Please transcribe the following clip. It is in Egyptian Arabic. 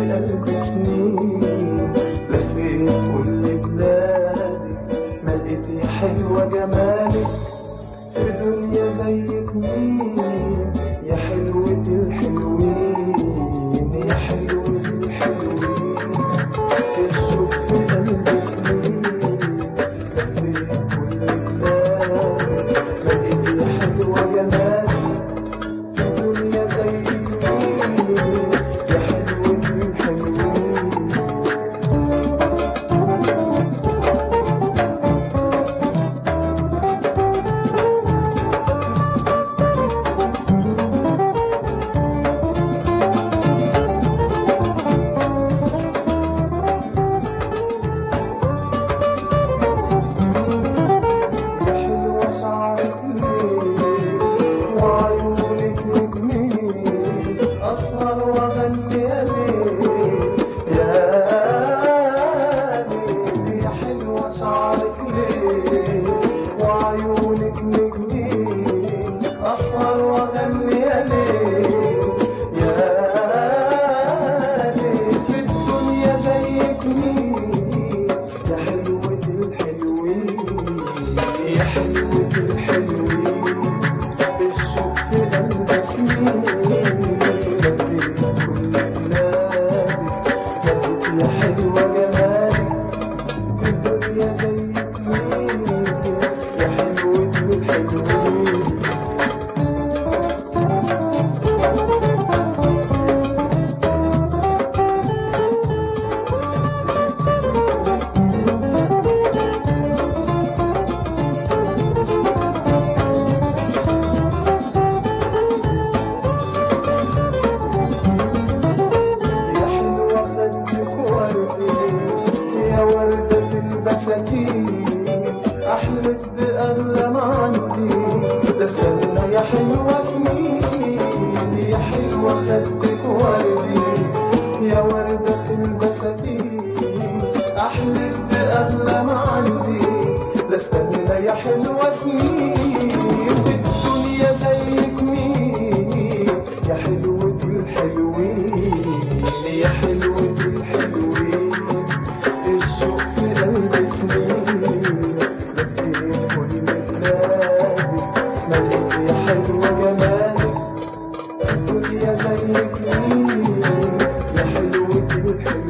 قلبي سنين لفيت كل بلادك ما لقيت يا حلوة جمالك في دنيا زيك مين يا حلوة الحلوين يا حلوة الحلوين الشوق في قلبي سنين لفيت كل بلادك ما لقيت يا حلوة جمالك في دنيا زيك مين يا حلوة الحلوين يا حلوة شعرك ليه وعيونك نجمين أسهر وأغني يا ليل يا ليل يا حلوة شعرك ليه وعيونك نجمين أسهر وأغني يا ليل يا ليل في الدنيا زيك مين يا حلوة الحلوين يا حلوة الحلوين الشوق في قلبي سنين لفيت كل بلادك لقيت يا حلوة جمالك في الدنيا زيك مين يا حلوة الحلوين يا حلوة خدك وردي يا وردة في البساتين أحلف بأغلى ما عندي ده استنى يا حلوة سنين يا حلوة خدك وردي يا وردة في البساتين أحلف بأغلى ما عندي لا استنى يا حلوة سنين في الدنيا زيك مين يا حلوة الحلوين يا حلوة الحلوين الشوق في قلبي سنين لفيت كل بلادك مليت يا حلوة جمالك الدنيا زيك مين يا حلوة الحلوين